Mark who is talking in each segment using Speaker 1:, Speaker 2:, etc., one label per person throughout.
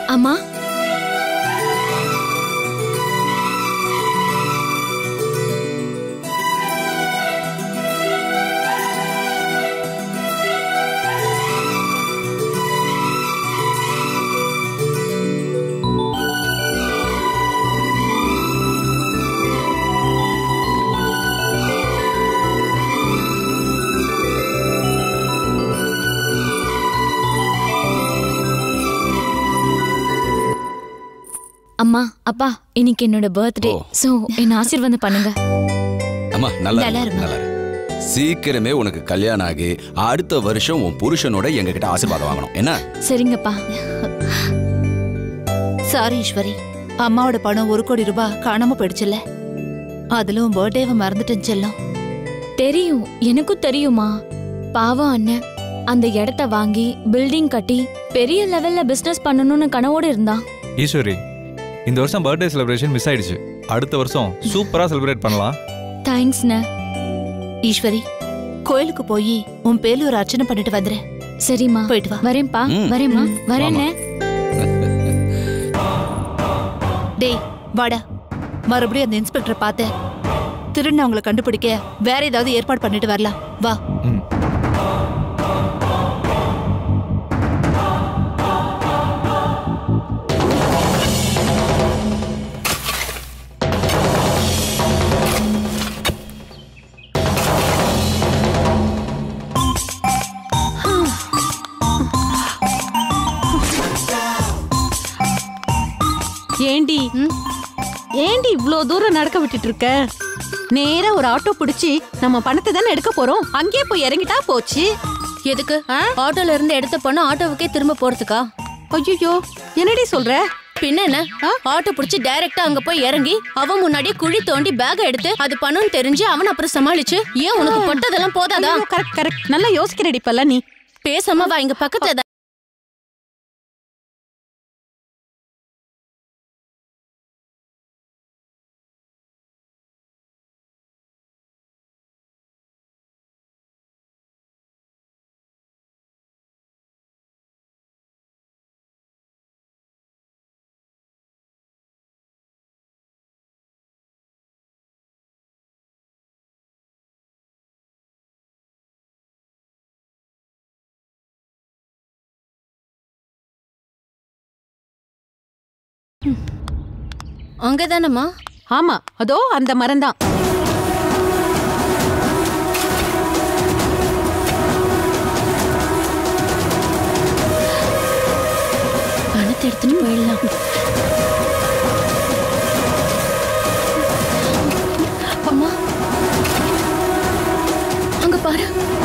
Speaker 1: அம்மா அம்மா அப்பா இன்னைக்கு என்னோட பர்த்டே
Speaker 2: ஓ.
Speaker 1: சோ என்ன ஆசீர்வாதம் பண்ணுங்க
Speaker 2: அம்மா நல்லா
Speaker 1: நல்லா
Speaker 2: இரு,
Speaker 1: இருமா.
Speaker 2: நல்லா இரு. சீக்கிரமே உனக்கு கல்யாணம் ஆகி அடுத்த வருஷம் உன் புருஷனோட எங்ககிட்ட ஆசீர்வாதம் வாங்கணும் என்ன
Speaker 1: சரிங்கப்பா
Speaker 3: சாரி ஈஸ்வரி அம்மாவோட பணம் ஒரு கோடி ரூபாய் காணாம போயிடுச்சுல்ல அதுல உன் பர்த்டேவை மறந்துட்டேன் செல்லம்
Speaker 1: தெரியும் எனக்கும் தெரியுமா பாவம் அண்ணன் அந்த இடத்த வாங்கி பில்டிங் கட்டி பெரிய லெவல்ல பிசினஸ் பண்ணணும்னு கனவோட இருந்தான்
Speaker 4: ஈஸ்வரி இந்த வருஷம் பர்த்டே செலிப்ரேஷன் மிஸ் ஆயிடுச்சு அடுத்த வருஷம் சூப்பரா செலிப்ரேட் பண்ணலாம்
Speaker 1: தேங்க்ஸ்ண்ண
Speaker 3: ஈஸ்வரி கோயிலுக்கு போய் உன் பேர்ல ஒரு அர்ச்சனை பண்ணிட்டு வந்துரு
Speaker 1: சரிம்மா
Speaker 3: போயிட்டு வா
Speaker 1: வரேன்ப்பா
Speaker 2: ம்.
Speaker 1: வரேம்மா வரேண்ணே
Speaker 3: டேய் வாடா மறுபடியும் அந்த இன்ஸ்பெக்டரை பார்த்து திருண்ண அவங்கள கண்டுபிடிக்க வேற ஏதாவது ஏற்பாடு பண்ணிட்டு வரலாம் வா
Speaker 4: ம்
Speaker 5: ஏண்டி ஏண்டி இவ்ளோ தூரம் நடக்க விட்டுட்டு இருக்க நேரா ஒரு ஆட்டோ பிடிச்சி நம்ம பணத்தை தானே எடுக்க போறோம் அங்கேயே போய் இறங்கிட்டா போச்சு
Speaker 6: எதுக்கு ஆட்டோல இருந்து எடுத்த பணம் ஆட்டோவுக்கே திரும்ப போறதுக்கா
Speaker 5: ஐயோ என்னடி சொல்ற
Speaker 6: பின்ன என்ன ஆட்டோ புடிச்சு டைரக்டா அங்க போய் இறங்கி அவன் முன்னாடியே குழி தோண்டி பேக் எடுத்து அது பணம் தெரிஞ்சு அவன் அப்புறம் சமாளிச்சு ஏன் உனக்கு பொட்டதெல்லாம் போதாதா
Speaker 5: கரெக்ட் கரெக்ட் நல்லா யோசிக்கிறடி இப்பெல்லாம் நீ
Speaker 6: பேசாம வா இங்க பக்கத்துல தான் அங்கதானம்மா
Speaker 5: ஆமா அதோ அந்த மரம்தான்
Speaker 6: பணத்தை எடுத்துட்டு போயிடலாம் அம்மா அங்க பாரு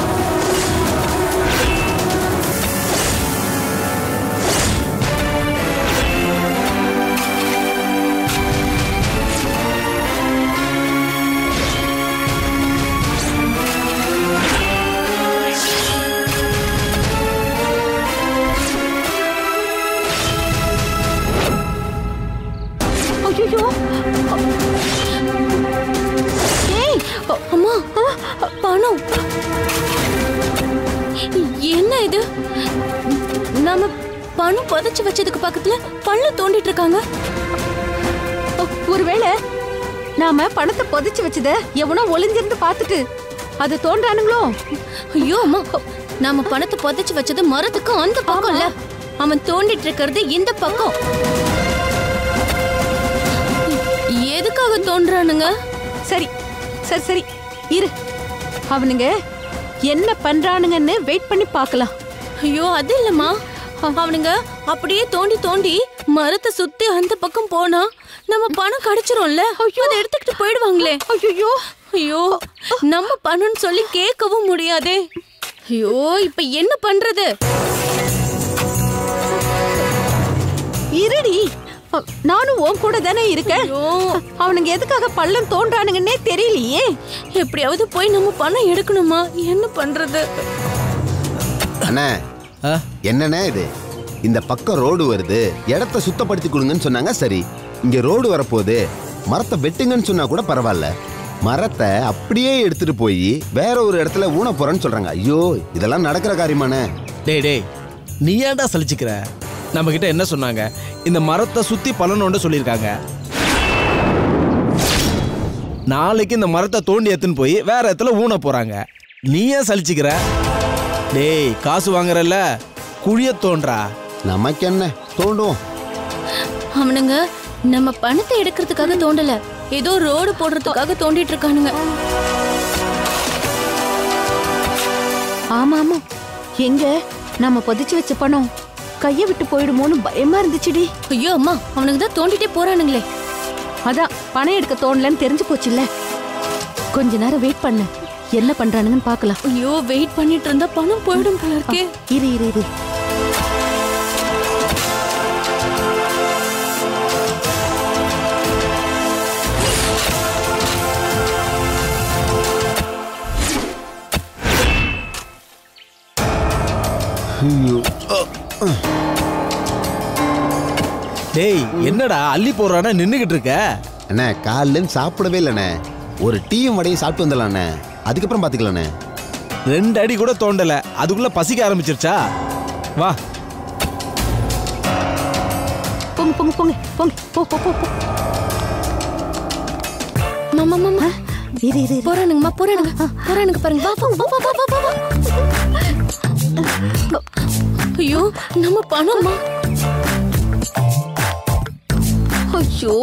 Speaker 5: ஐயோ
Speaker 6: ஏய் அ- அம்மா அ, பணம் என்ன இது நாம பணம் புதைச்சு வச்சதுக்கு பக்கத்துல பள்ள தோண்டிட்டு இருக்காங்க
Speaker 5: ஒருவேளை நாம பணத்தை புதைச்சு வச்சத எவனோ ஒளிஞ்சிருந்து பார்த்துட்டு அது தோன்றானுங்களோ
Speaker 6: ஐயோ அம்மா நாம பணத்தை புதைச்சு வச்சது மரத்துக்கு அந்த பக்கம் இல்ல அவன் தோண்டிட்டு இருக்கிறது இந்த பக்கம் எதுக்காக தோன்றானுங்க
Speaker 5: சரி சரி சரி இரு அவனுங்க என்ன பண்றானுங்கன்னு வெயிட் பண்ணி பார்க்கலாம்
Speaker 6: ஐயோ அது இல்லம்மா அவனுங்க அப்படியே தோண்டி தோண்டி மரத்தை சுத்தி அந்த பக்கம் போனா நம்ம பணம் கிடைச்சிரும்ல அதை எடுத்துக்கிட்டு போயிடுவாங்களே
Speaker 5: ஐயோ
Speaker 6: ஐயோ நம்ம பணம்னு சொல்லி கேட்கவும் முடியாதே ஐயோ இப்ப என்ன பண்றது
Speaker 5: இருடி அ, நானும் உன் கூட தானே இருக்கேன்
Speaker 6: ஐயோ
Speaker 5: அவனுங்க எதுக்காக பள்ளம் தோன்றானுங்கன்னே தெரியலையே
Speaker 6: எப்படியாவது போய் நம்ம பணம் எடுக்கணுமா என்ன பண்றது
Speaker 7: அண்ணே என்னண்ணே இது இந்த பக்கம் ரோடு வருது இடத்த சுத்தப்படுத்தி கொடுங்கன்னு சொன்னாங்க சரி இங்க ரோடு வரப்போகுது மரத்தை வெட்டுங்கன்னு சொன்னா கூட பரவாயில்ல மரத்தை அப்படியே எடுத்துட்டு போய் வேற ஒரு இடத்துல ஊன போறேன்னு சொல்றாங்க ஐயோ இதெல்லாம் நடக்கிற காரியமாண்ணே
Speaker 8: டேய் டேய் நீ ஏன்டா சலிச்சுக்கிற நம்ம கிட்ட என்ன சொன்னாங்க இந்த மரத்தை சுத்தி பலனோண்ட சொல்லியிருக்காங்க நாளைக்கு இந்த மரத்தை தோண்டி எடுத்துன்னு போய் வேற இடத்துல ஊன போறாங்க நீ ஏன் சலிச்சுக்கிற டேய் காசு வாங்குறல்ல குழிய தோன்றா
Speaker 7: நமக்கு என்ன தோண்டுவோம்
Speaker 6: அவனுங்க நம்ம பணத்தை எடுக்கிறதுக்காக தோண்டல ஏதோ ரோடு போடுறதுக்காக தோண்டிட்டு இருக்கானுங்க
Speaker 5: ஆமா ஆமா எங்க நம்ம பதிச்சு வச்ச பணம் கைய விட்டு போயிடுமோன்னு பயமா இருந்துச்சுடி
Speaker 6: ஐயோ அம்மா அவனுங்க தான் தோண்டிட்டே போறானுங்களே
Speaker 5: அதான் பணம் எடுக்க தோணலன்னு தெரிஞ்சு போச்சுல்ல கொஞ்ச நேரம் வெயிட் பண்ணு என்ன பண்றானுங்கன்னு பார்க்கலாம்
Speaker 6: ஐயோ வெயிட் பண்ணிட்டு இருந்தா பணம் போயிடும் போல இருக்கே
Speaker 5: இரு இரு இரு
Speaker 8: டேய் என்னடா அள்ளி போடுறானா நின்னுகிட்டு இருக்க
Speaker 7: அண்ணே காலிலேருந்து சாப்பிடவே இல்லைண்ணே ஒரு டீயும் வடையும் சாப்பிட்டு வந்துடலாண்ணே அதுக்கப்புறம் பார்த்துக்கலாண்ணே
Speaker 8: ரெண்டு அடி கூட தோண்டல அதுக்குள்ள பசிக்க ஆரம்பிச்சிருச்சா வா
Speaker 5: போங்க போங்க போங்க போங்க போ போ போ போ
Speaker 6: மாமா மாமா
Speaker 5: இரு இரு இரு
Speaker 6: போறானுங்கம்மா போறானுங்க போறானுங்க பாருங்க வா வா வா வா வா வா வா ஐயோ நம்ம பணம்மா
Speaker 5: ஐயோ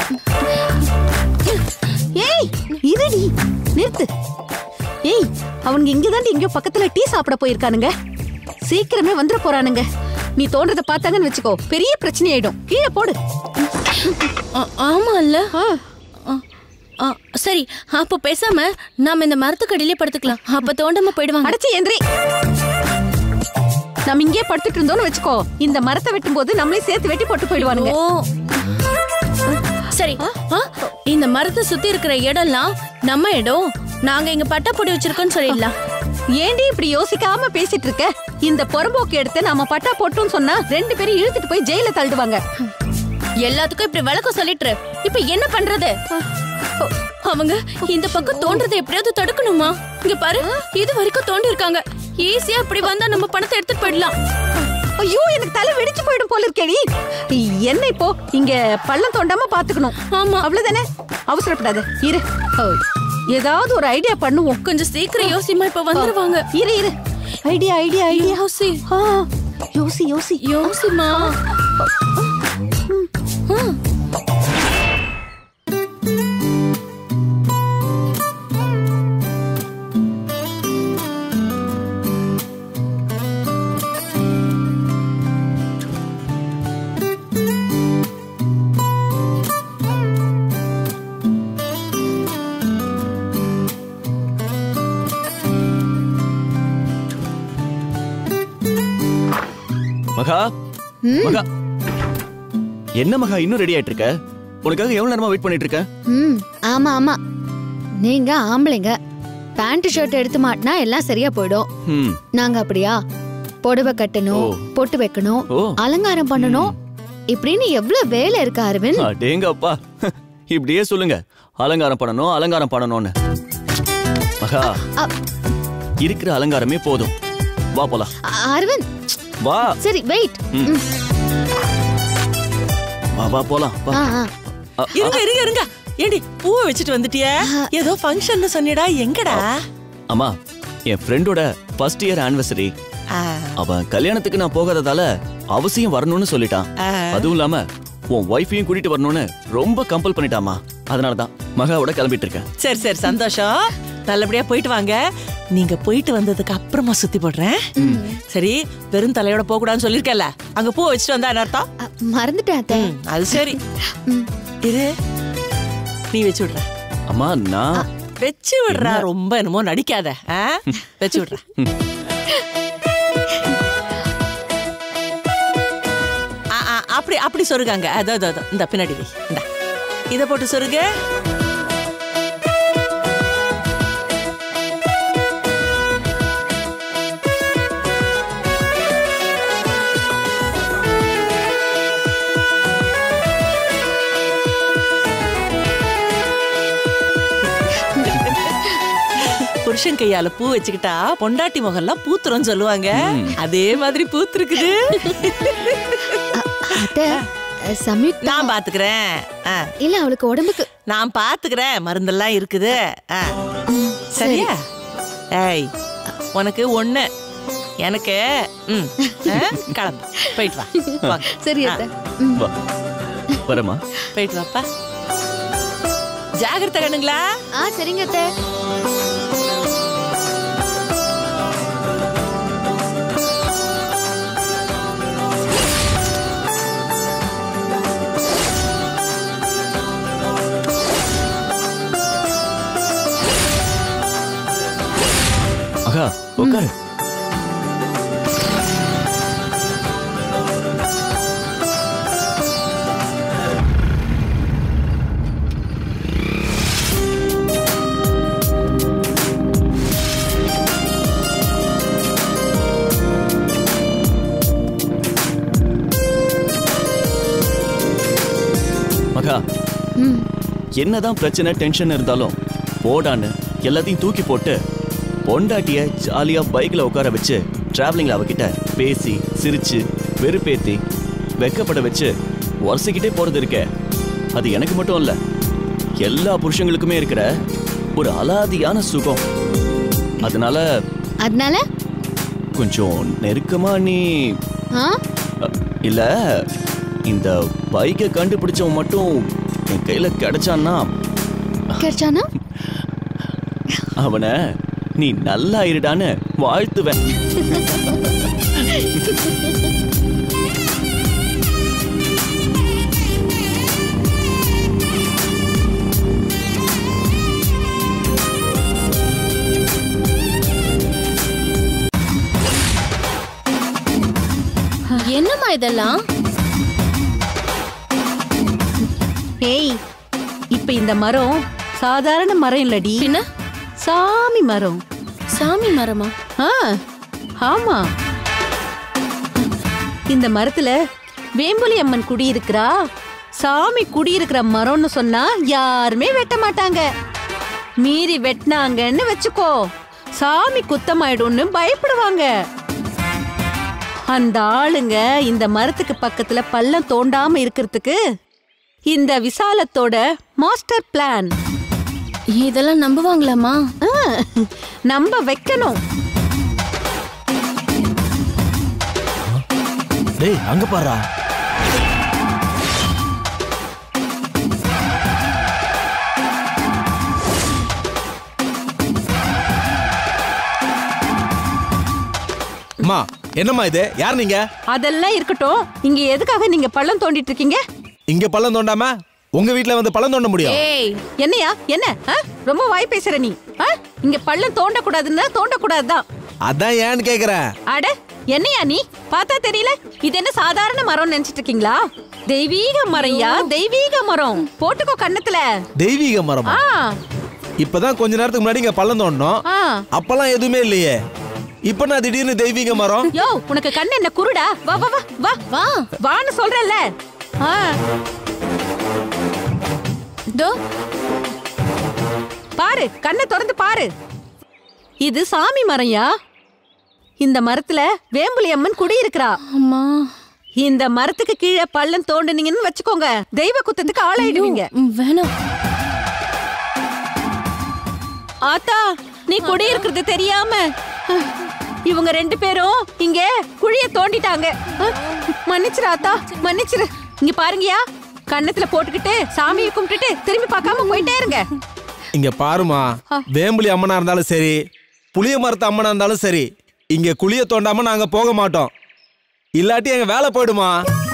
Speaker 5: ஏய் இருடி நிறுத்து ஏய் அவனுங்க இங்க தான் எங்கேயோ பக்கத்துல டீ சாப்பிட போயிருக்கானுங்க சீக்கிரமே வந்துட போறானுங்க நீ தோன்றத பார்த்தாங்கன்னு வச்சுக்கோ பெரிய பிரச்சனை ஆயிடும் கீழே போடு
Speaker 6: ஆ- ஆமா இல்ல ஆ, ஆ, சரி அப்போ பேசாம நாம இந்த மரத்துக்கடியிலே படுத்துக்கலாம் அப்ப தோண்டாம போயிடுவாங்க
Speaker 5: அடைச்சி எந்திரி நம்ம இங்கே படுத்துட்டு இருந்தோம்னு வச்சுக்கோ இந்த மரத்தை வெட்டும் போது நம்மளே சேர்த்து வெட்டி போட்டு போயிடுவானுங்க
Speaker 6: ஓ சரி ஆ, இந்த மரத்தை சுத்தி இருக்கிற இடம்லாம் நம்ம இடம் நாங்க இங்க பட்டாப்பொடி வச்சிருக்கோம்னு சொல்லிடலாம்
Speaker 5: ஏண்டி இப்படி யோசிக்காம பேசிட்டு இருக்க இந்த புறம்போக்கு எடுத்து நாம பட்டா போட்டோம்னு சொன்னா ரெண்டு பேரும் இழுத்துட்டு போய் ஜெயில தள்ளிடுவாங்க
Speaker 6: எல்லாத்துக்கும் இப்படி விளக்கம் சொல்லிட்டு இப்ப என்ன பண்றது அவங்க இந்த பக்கம் தோன்றதை எப்படியாவது தடுக்கணுமா இங்க பாரு இது வரைக்கும் தோண்டி இருக்காங்க ஈஸியா இப்படி வந்தா நம்ம பணத்தை எடுத்துட்டு போயிடலாம்
Speaker 5: ஐயோ எனக்கு தலை வெடிச்சு போயிடும் போல இருக்கேடி என்ன இப்போ இங்க பள்ளம் தோண்டாம பாத்துக்கணும்
Speaker 6: ஆமா
Speaker 5: அவ்வளவுதானே அவசரப்படாத இரு ஓ, ஏதாவது ஒரு ஐடியா பண்ணுவோம்
Speaker 6: கொஞ்சம் சீக்கிரம் யோசிமா இப்ப வந்துருவாங்க
Speaker 5: இரு இரு ஐடியா ஐடியா ஐடியா
Speaker 6: யோசி
Speaker 5: ஆ, யோசி யோசி
Speaker 6: யோசிமா
Speaker 9: மகா மகா என்ன மகா இன்னும் ரெடி ஆயிட்டு இருக்க உனக்காக எவ்வளவு நேரமா வெயிட் பண்ணிட்டு இருக்க
Speaker 10: ம் ஆமா ஆமா நீங்க ஆம்பளைங்க பேண்ட் ஷர்ட் எடுத்து மாட்டினா எல்லாம் சரியா போயிடும்
Speaker 9: ம்
Speaker 10: நாங்க அப்படியா புடவை கட்டணும்
Speaker 9: ஓ.
Speaker 10: பொட்டு வைக்கணும்
Speaker 9: ஓ
Speaker 10: அலங்காரம் பண்ணணும் இப்படின்னு எவ்வளவு வேலை இருக்கு அரவிந்த்
Speaker 9: அடேங்கப்பா இப்படியே சொல்லுங்க அலங்காரம் பண்ணணும் அலங்காரம் பண்ணணும்னு மகா
Speaker 10: அ-
Speaker 9: இருக்கிற அலங்காரமே போதும் வா போலாம்
Speaker 10: அ- அரவிந்த்
Speaker 9: வா
Speaker 10: சரி வெயிட்
Speaker 9: ம். வா வா போலாம் வா
Speaker 10: ஆ ஆ.
Speaker 9: அ,
Speaker 11: இருங்க இருங்க இருங்க ஏடி பூவை வச்சுட்டு வந்துட்டிய ஏதோ ஃபங்க்ஷன் சொன்னிடா எங்கடா
Speaker 9: அம்மா என் ஃப்ரெண்டோட ஃபர்ஸ்ட் இயர் ஆனிவர்சரி
Speaker 11: ஆ,
Speaker 9: அவன் கல்யாணத்துக்கு நான் போகாததால அவசியம் வரணும்னு சொல்லிட்டான்
Speaker 11: ஆ.
Speaker 9: அதுவும் இல்லாம உன் ஒய்ஃபையும் கூட்டிட்டு வரணும்னு ரொம்ப கம்பல் பண்ணிட்டாமா அதனாலதான் மகாவோட கிளம்பிட்டு இருக்கேன்
Speaker 11: சரி சரி சந்தோஷம் நல்லபடியா போயிட்டு வாங்க நீங்க போயிட்டு வந்ததுக்கு அப்புறமா சுத்தி போடுறேன் சரி வெறும் தலையோட போக கூடாதுன்னு சொல்லிருக்கல அங்க பூ வச்சுட்டு வந்தா என்ன அர்த்தம்
Speaker 10: அ, மறந்துட்டேன் அத்தை
Speaker 11: ம், அது சரி இரு நீ வச்சு விடுற
Speaker 9: அம்மா நான்
Speaker 11: வச்சு விடுறா ரொம்ப என்னமோ நடிக்காத ஆ? வச்சு விடுற ஆ, ஆ, அப்படி அப்படி சொருகாங்க அதோ அதோ அதோ. இந்த பின்னாடி வை இந்த இத போட்டு சொருக புருஷன் கையால பூ வச்சுக்கிட்டா பொண்டாட்டி முகம்லாம் பூத்துறோம்னு சொல்லுவாங்க அதே மாதிரி பூத்துருக்குது
Speaker 10: அத்தை சம்யுக்தா
Speaker 11: நான் பாத்துக்கிறேன் ஆ,
Speaker 10: இல்ல அவளுக்கு உடம்புக்கு
Speaker 11: நான் பாத்துக்கிறேன் மருந்தெல்லாம் இருக்குது ஆ. சரியா ஏய் உனக்கு ஒண்ணு எனக்கு ம் ஆ, கிளம்பு போயிட்டு வா வாங்க.
Speaker 10: சரி
Speaker 11: ஆ,
Speaker 10: அத்தை
Speaker 9: வா வரமா
Speaker 11: போயிட்டு வாப்பா ஜாகிரதை கண்ணுங்களா
Speaker 10: ஆ சரிங்க அத்தை
Speaker 9: மகா உட்காரு மகா
Speaker 10: ம்
Speaker 9: என்னதான் பிரச்சனை டென்ஷன் இருந்தாலும் போடான்னு எல்லாத்தையும் தூக்கி போட்டு பொண்டாட்டிய ஜாலியா பைக்ல உட்கார வச்சு டிராவலிங்ல அவகிட்ட பேசி சிரிச்சு வெறுப்பேத்தி வெக்கப்பட வச்சு உரசிக்கிட்டே போறது இருக்கே அது எனக்கு மட்டும் இல்ல எல்லா புருஷங்களுக்குமே இருக்கிற ஒரு அலாதியான சுகம் அதனால
Speaker 10: அதனால
Speaker 9: கொஞ்சம் நெருக்கமா நீ
Speaker 10: ஆ
Speaker 9: அ, இல்ல இந்த பைக்கை கண்டுபிடிச்சவன் மட்டும் என் கையில கிடைச்சான்னா
Speaker 10: கிடைச்சானா
Speaker 9: அவனை நீ நல்லா இருடான்னு வாழ்த்துவேன்
Speaker 6: என்னம்மா இதெல்லாம்
Speaker 5: ஏய் இப்ப இந்த மரம் சாதாரண மரம் இல்லடி
Speaker 6: பின்ன
Speaker 5: சாமி மரம்
Speaker 6: சாமி மரமா
Speaker 5: ஆ ஆமா இந்த மரத்துல வேம்புலி அம்மன் குடியிருக்கிறா சாமி குடியிருக்கிற மரம்னு சொன்னா யாருமே வெட்ட மாட்டாங்க மீறி வெட்டினாங்கன்னு வச்சுக்கோ சாமி குத்தமாயிடும்னு பயப்படுவாங்க அந்த ஆளுங்க இந்த மரத்துக்கு பக்கத்துல பள்ளம் தோண்டாம இருக்கிறதுக்கு இந்த விசாலத்தோட மாஸ்டர் பிளான்
Speaker 6: இதெல்லாம் நம்புவாங்களாமா
Speaker 5: நம்ப வைக்கணும்
Speaker 8: டேய் அங்க பாரு அம்மா என்னம்மா இது யார் நீங்க
Speaker 5: அதெல்லாம் இருக்கட்டும் இங்க எதுக்காக நீங்க பள்ளம் தோண்டிட்டு இருக்கீங்க
Speaker 8: இங்க பள்ளம் தோண்டாம உங்க வீட்ல வந்து பள்ளம் தோண்ட முடியும்
Speaker 5: ஏய் என்னையா என்ன ஆ? ரொம்ப வாய் பேசுற நீ ஆ? இங்க பள்ளம் தோண்ட கூடாதுன்னா தோண்ட கூடாதுதான்
Speaker 8: அதான் ஏன்னு கேக்குறேன்
Speaker 5: அட என்னையா நீ பார்த்தா தெரியல இது என்ன சாதாரண மரம் நினைச்சிட்டு இருக்கீங்களா தெய்வீக மரம்யா தெய்வீக மரம் போட்டுக்கோ கண்ணத்துல
Speaker 8: தெய்வீக மரமா
Speaker 5: ஆ
Speaker 8: இப்பதான் கொஞ்ச நேரத்துக்கு முன்னாடி இங்க பள்ளம் தோண்டணும்
Speaker 5: ஆ
Speaker 8: அப்பெல்லாம் எதுவுமே இல்லையே இப்ப நான் திடீர்னு தெய்வீக மரம்
Speaker 5: யோ உனக்கு கண்ணு என்ன குருடா வா வா வா வா
Speaker 6: வா
Speaker 5: வான்னு சொல்றேன்ல ஆ
Speaker 6: தோ
Speaker 5: பாரு கண்ணை திறந்து பாரு இது சாமி மரம்யா இந்த மரத்துல வேம்புலி அம்மன் குடியிருக்கிறா
Speaker 6: அம்மா
Speaker 5: இந்த மரத்துக்கு கீழே பள்ளம் தோண்டுனீங்கன்னு வச்சுக்கோங்க தெய்வ குத்தத்துக்கு ஆளாயிடுவீங்க
Speaker 6: ம், வேணாம்
Speaker 5: ஆத்தா நீ குடியிருக்கிறது தெரியாம அஹ், இவங்க ரெண்டு பேரும் இங்க குழிய தோண்டிட்டாங்க அஹ், மன்னிச்சிரு ஆத்தா மன்னிச்சிரு இங்க பாருங்கயா கண்ணத்துல போட்டுக்கிட்டு சாமியை கும்பிட்டுட்டு திரும்பி பார்க்காம போயிட்டே இருங்க
Speaker 8: இங்க பாருமா வேம்புலி அம்மனா இருந்தாலும் சரி புளிய மரத்து அம்மனா இருந்தாலும் சரி இங்க குழிய தோண்டாம நாங்க போக மாட்டோம் இல்லாட்டி எங்க வேலை போயிடுமா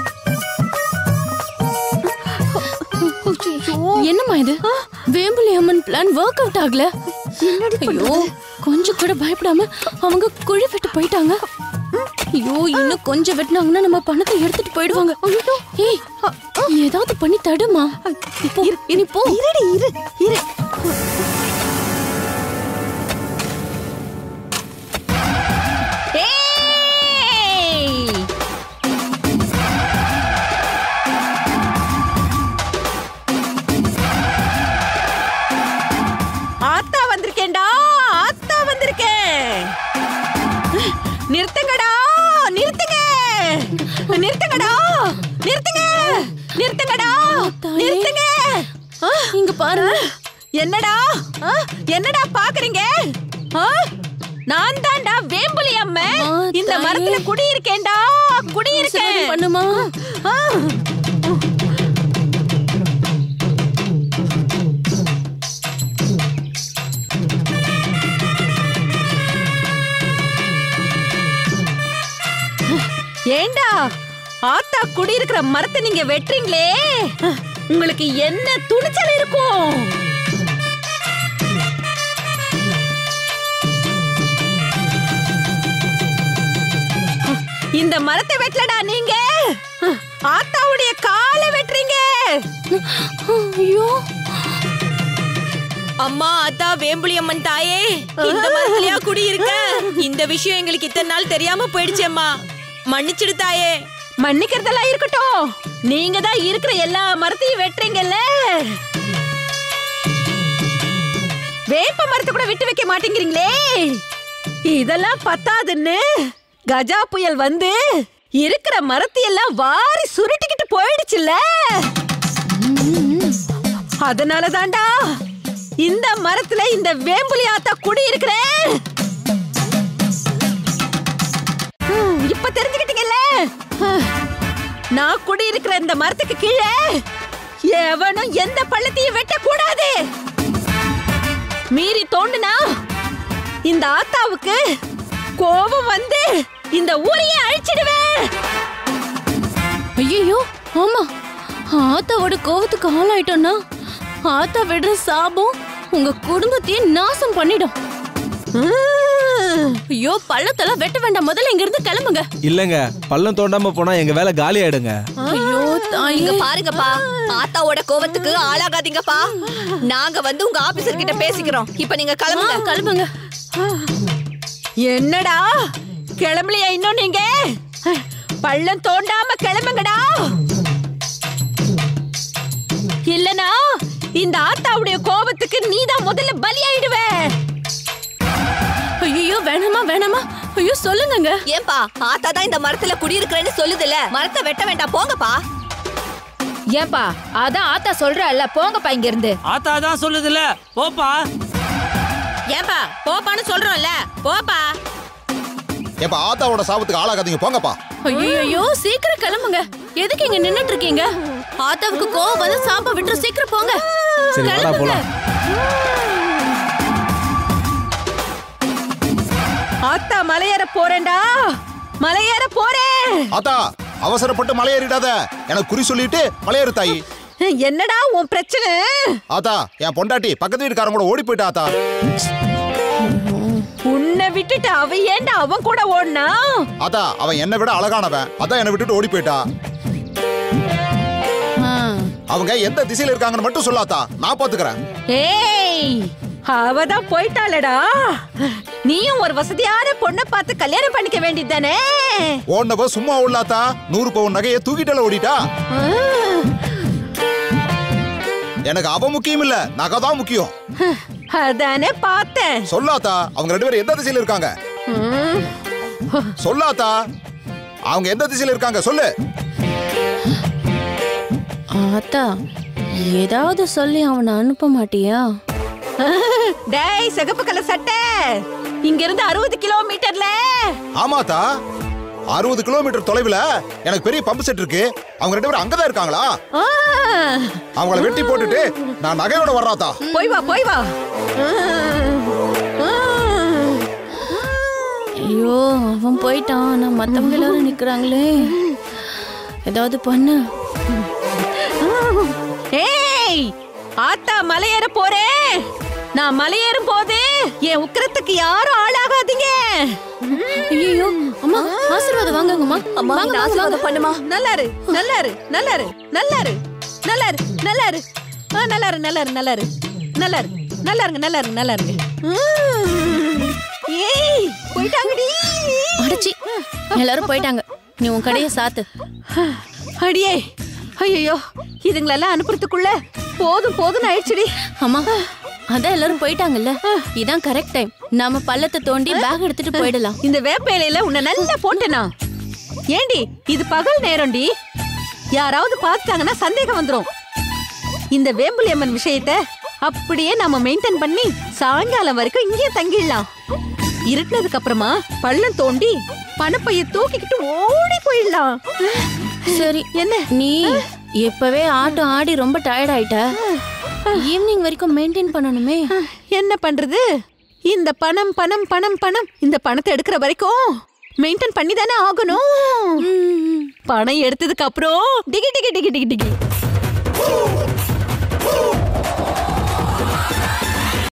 Speaker 6: என்னம்மா இது Vembuli Amman plan work out ஆகல ஐயோ கொஞ்சம் கூட பயப்படாம அவங்க குழி விட்டு போயிட்டாங்க ஐயோ இன்னும் கொஞ்சம் வெட்டினாங்கன்னா நம்ம பணத்தை எடுத்துட்டு போயிடுவாங்க ஏய் ஏதாவது பண்ணி தடுமா இப்போ நீ போ
Speaker 5: இருடி இரு இரு ஏய்! ஆத்தா வந்திருக்கேன்டா ஆத்தா வந்திருக்கேன் நிறுத்துங்கடா நிறுத்துங்க நிறுத்துங்கடா நிறுத்துங்க நிறுத்துங்கடா நிறுத்துங்க ஆ,
Speaker 6: இங்க பாருங்க
Speaker 5: என்னடா ஆ, என்னடா பாக்குறீங்க ஆ? நான் தான்டா வேம்புலி அம்மை
Speaker 6: அம்மா,
Speaker 5: இந்த
Speaker 6: தாயே.
Speaker 5: மரத்துல குடியிருக்கேன்டா குடியிருக்கேன்
Speaker 6: ஆசீர்வாதம் பண்ணுமா
Speaker 5: ஆ. ஏண்டா ஆத்தா குடியிருக்கிற மரத்தை நீங்க வெட்டுறீங்களே உங்களுக்கு என்ன துணிச்சல் இருக்கும் இந்த மரத்தை வெட்டலடா நீங்க ஆத்தாவுடைய காலை வெட்டுறீங்க
Speaker 6: ஐயோ
Speaker 12: அம்மா அத்தா வேம்புலி அம்மன் தாயே இந்த மரத்துலயா குடியிருக்க இந்த விஷயம் எங்களுக்கு இத்தனை நாள் தெரியாம போயிடுச்சேம்மா மன்னிச்சிடு தாயே
Speaker 5: மன்னிக்கிறதெல்லாம் இருக்கட்டும் நீங்க தான் இருக்கிற எல்லா மரத்தையும் வெட்டுறீங்கல்ல வேப்ப மரத்தை கூட விட்டு வைக்க மாட்டேங்கிறீங்களே இதெல்லாம் பத்தாதுன்னு கஜா புயல் வந்து இருக்கிற மரத்தையெல்லாம் வாரி சுருட்டிக்கிட்டு போயிடுச்சுல்ல அதனால தாண்டா இந்த மரத்துல இந்த வேம்புலி ஆத்தா குடி இருக்கிறேன் ஹம், இப்ப தெரிஞ்சுக்கிட்டீங்கல்ல ஹம், நான் குடி இருக்கிற இந்த மரத்துக்கு கீழே எவனும் எந்த பள்ளத்தையும் வெட்ட கூடாது மீறி தோண்டுனா இந்த ஆத்தாவுக்கு கோபம் வந்து இந்த ஊரையே அழிச்சிடுவேன்
Speaker 6: ஐயோ ஆமா ஆத்தாவோட கோவத்துக்கு ஆளாயிட்டோம்னா ஆத்தா விடுற சாபம் உங்க குடும்பத்தையே நாசம் பண்ணிடும் ஐயோ பள்ளத்தெல்லாம் வெட்ட வேண்டாம் முதல்ல இங்க இருந்து கிளம்புங்க
Speaker 8: இல்லங்க பள்ளம் தோண்டாம போனா எங்க வேலை காலி ஆயிடுங்க
Speaker 6: ஐயோ தாயே
Speaker 12: இங்க பாருங்கப்பா ஆத்தாவோட கோவத்துக்கு ஆளாகாதீங்கப்பா நாங்க வந்து உங்க ஆபீசர் கிட்ட பேசிக்கிறோம் இப்ப நீங்க கிளம்புங்க
Speaker 6: கிளம்புங்க
Speaker 5: என்னடா கிளம்பலையா இன்னும் நீங்க பள்ளம் தோண்டாம கிளம்புங்கடா இல்லனா இந்த ஆத்தாவுடைய கோபத்துக்கு நீதான் முதல்ல பலியாயிடுவ
Speaker 6: ஐயோ வேணாமா வேணாமா ஐயோ சொல்லுங்கங்க
Speaker 12: ஏன்பா ஆத்தா தான் இந்த மரத்துல குடியிருக்கிறேன்னு சொல்லுதுல மரத்தை வெட்ட வேண்டாம் போங்கப்பா
Speaker 10: ஏன்பா அதான் ஆத்தா சொல்றல்ல போங்கப்பா இங்க இருந்து
Speaker 13: ஆத்தா தான் சொல்லுதுல போப்பா
Speaker 12: ஏன்பா போப்பான்னு சொல்றோம்ல போப்பா
Speaker 14: ஏப்பா ஆத்தாவோட சாபத்துக்கு ஆளாகாதீங்க போங்கப்பா
Speaker 6: ஐயோ ஐயோ சீக்கிரம் கிளம்புங்க எதுக்கு இங்க நின்னுட்டு இருக்கீங்க ஆத்தாவுக்கு கோவம் வந்து சாப்ப விட்டுரு சீக்கிரம் போங்க
Speaker 8: சரி வாடா போலாம்
Speaker 5: ஆத்தா மலையேற போறேன்டா மலையேற போறேன்
Speaker 14: ஆத்தா அவசரப்பட்டு மலையேறிடாத எனக்கு குறி சொல்லிட்டு மலையேறு தாயி
Speaker 5: என்னடா உன் பிரச்சனை
Speaker 14: ஆத்தா என் பொண்டாட்டி பக்கத்து வீட்டுக்காரன் கூட ஓடி போயிட்டா ஆத்தா
Speaker 5: உன்னை விட்டுட்டு அவ ஏன்டா அவன் கூட ஓடுனா
Speaker 14: ஆத்தா அவன் என்னை விட அழகானவன் அதான் என்னை விட்டுட்டு ஓடி போயிட்டா அவங்க எந்த திசையில இருக்காங்கன்னு மட்டும் சொல்லாத்தா நான் பாத்துக்கிறேன்
Speaker 5: ஏய் அவதான் போயிட்டாளடா நீயும் ஒரு வசதியான பொண்ணை பார்த்து கல்யாணம் பண்ணிக்க வேண்டியதானே
Speaker 14: ஓடினவ சும்மா உள்ளாத்தா நூறு பவுன் நகையை தூக்கிட்டால ஓடிட்டா எனக்கு அவ முக்கியம் இல்ல நகை தான் முக்கியம்
Speaker 5: அதானே பார்த்தேன்
Speaker 14: சொல்லாத்தா அவங்க ரெண்டு பேரும் எந்த திசையில இருக்காங்க
Speaker 5: ம்.
Speaker 14: சொல்லாத்தா அவங்க எந்த திசையில இருக்காங்க சொல்லு
Speaker 6: ஆத்தா ஏதாவது சொல்லி அவனை அனுப்ப மாட்டியா
Speaker 5: டேய் சிகப்பு கலர் சட்டை இங்க இருந்து அறுபது கிலோமீட்டர்ல
Speaker 14: ஆமாத்தா அறுபது கிலோமீட்டர் தொலைவுல எனக்கு பெரிய பம்பு செட் இருக்கு அவங்க ரெண்டு பேரும் அங்கதான் இருக்காங்களா
Speaker 5: ஆ,
Speaker 14: அவங்கள வெட்டி போட்டுட்டு நான் நகையோட வர்றாத்தா
Speaker 5: போய் வா போய் வா
Speaker 6: ஐயோ அவன் போயிட்டான் நான் மத்தவங்க எல்லாரும் நிக்கிறாங்களே ஏதாவது பண்ணு
Speaker 5: ஏய் ஆத்தா மலையேற போறேன் நான் மலையேறும் போது என் உக்கிரத்துக்கு யாரும் ஆளாகாதீங்க
Speaker 6: ஐயோ அம்மா ஆசீர்வாதம் வாங்குங்கம்மா
Speaker 12: அம்மா
Speaker 6: வாங்க,
Speaker 12: என்ன
Speaker 6: வாங்க, வாங்க.
Speaker 12: ஆசீர்வாதம் பண்ணுமா
Speaker 5: நல்லாரு நல்லாரு நல்லாரு நல்லாரு நல்லாரு நல்லாரு ஆ நல்லாரு நல்லாரு நல்லாரு நல்லாரு நல்லாருங்க நல்லாருங்க நல்லாருங்க ம். ஏய் போயிட்டாங்கடி
Speaker 6: அடச்சி எல்லாரும் போயிட்டாங்க நீ உன் கடையை சாத்து
Speaker 5: அடியே ஐயோ இதுங்களெல்லாம் அனுப்புறதுக்குள்ள போதும் போதும் ஆயிடுச்சுடி
Speaker 6: அம்மா அதான் எல்லாரும் போயிட்டாங்கல்ல இதான் கரெக்ட் டைம் நாம பள்ளத்தை தோண்டி பேக் எடுத்துட்டு போயிடலாம்
Speaker 5: இந்த வேப்ப இலையில உன்னை நல்லா போட்டேனா ஏண்டி இது பகல் நேரம்டி யாராவது பார்த்துட்டாங்கன்னா சந்தேகம் வந்துரும் இந்த வேம்புலியம்மன் விஷயத்த அப்படியே நாம மெயின்டைன் பண்ணி சாயங்காலம் வரைக்கும் இங்கேயே தங்கிடலாம் இருட்டினதுக்கு அப்புறமா பள்ளம் தோண்டி பணப்பைய தூக்கிக்கிட்டு ஓடி போயிடலாம்
Speaker 6: சரி
Speaker 5: என்ன
Speaker 6: நீ எப்பவே ஆட்டம் ஆடி ரொம்ப டயர்ட் ஆயிட்ட ஈவினிங் வரைக்கும் மெயின்டைன் பண்ணணுமே
Speaker 5: என்ன பண்றது இந்த பணம் பணம் பணம் பணம் இந்த பணத்தை எடுக்கிற வரைக்கும் மெயின்டைன் பண்ணி தானே ஆகணும் பணம் எடுத்ததுக்கு அப்புறம் டிகி டிகி டிகி டிகி டிகி